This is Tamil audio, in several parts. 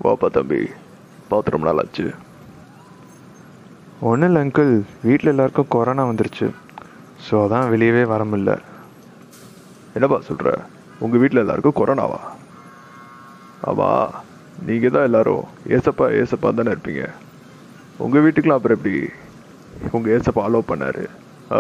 வாப்பா தம்பி பார்த்து ரொம்ப நாள் ஆச்சு ஒன்றும் இல்லை அங்கிள் வீட்டில் எல்லாருக்கும் கொரோனா வந்துருச்சு ஸோ அதான் வெளியவே வர முடியல என்னப்பா சொல்கிற உங்கள் வீட்டில் எல்லாருக்கும் கொரோனாவா ஆமா நீங்கள் தான் எல்லாரும் ஏசப்பா ஏசப்பா தானே இருப்பீங்க உங்கள் வீட்டுக்குலாம் அப்புறம் எப்படி உங்கள் ஏசப்பா அலோவ் பண்ணாரு ஆ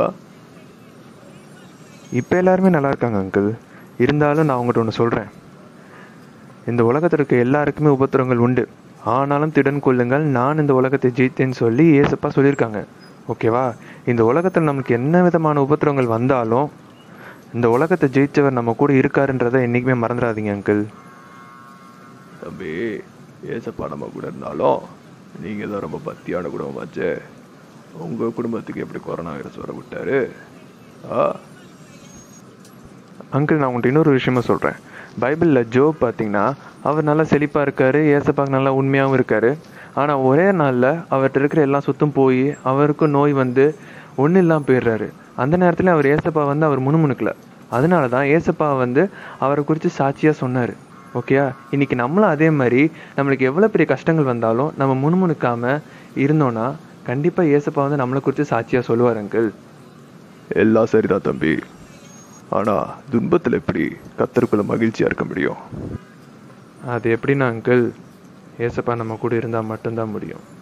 இப்போ எல்லாருமே நல்லா இருக்காங்க அங்கிள் இருந்தாலும் நான் உங்கள்கிட்ட ஒன்று சொல்கிறேன் இந்த உலகத்தில் இருக்க எல்லாருக்குமே உபத்திரங்கள் உண்டு ஆனாலும் திடன் கொள்ளுங்கள் நான் இந்த உலகத்தை ஜெயித்தேன்னு சொல்லி ஏசப்பா சொல்லியிருக்காங்க ஓகேவா இந்த உலகத்தில் நமக்கு என்ன விதமான உபத்திரங்கள் வந்தாலும் இந்த உலகத்தை ஜெயிச்சவர் நம்ம கூட இருக்காருன்றதை என்றைக்குமே மறந்துடாதீங்க அங்கிள் தம்பி ஏசப்பா நம்ம கூட இருந்தாலும் நீங்கள் தான் ரொம்ப பக்தியான குடும்பமாச்சே உங்கள் குடும்பத்துக்கு எப்படி கொரோனா வைரஸ் வர விட்டாரு ஆ அங்கிள் நான் உங்கள்கிட்ட இன்னொரு விஷயமா சொல்கிறேன் பைபிளில் ஜோ பார்த்தீங்கன்னா அவர் நல்லா செழிப்பாக இருக்காரு ஏசப்பாக்கு நல்லா உண்மையாகவும் இருக்காரு ஆனால் ஒரே நாளில் அவர்கிட்ட இருக்கிற எல்லாம் சுத்தம் போய் அவருக்கும் நோய் வந்து ஒன்றும் இல்லாமல் போயிடுறாரு அந்த நேரத்தில் அவர் ஏசப்பா வந்து அவர் முணுமுணுக்கல அதனால தான் ஏசப்பா வந்து அவரை குறித்து சாட்சியாக சொன்னார் ஓகேயா இன்னைக்கு நம்மளும் அதே மாதிரி நம்மளுக்கு எவ்வளோ பெரிய கஷ்டங்கள் வந்தாலும் நம்ம முணுமுணுக்காமல் இருந்தோன்னா கண்டிப்பாக ஏசப்பா வந்து நம்மளை குறித்து சாட்சியாக சொல்லுவார் அங்கிள் எல்லாம் சரிதான் தம்பி ஆனால் துன்பத்தில் எப்படி கத்தருக்குள்ள மகிழ்ச்சியாக இருக்க முடியும் அது எப்படின்னா அங்கிள் ஏசப்பா நம்ம கூட இருந்தால் மட்டும்தான் முடியும்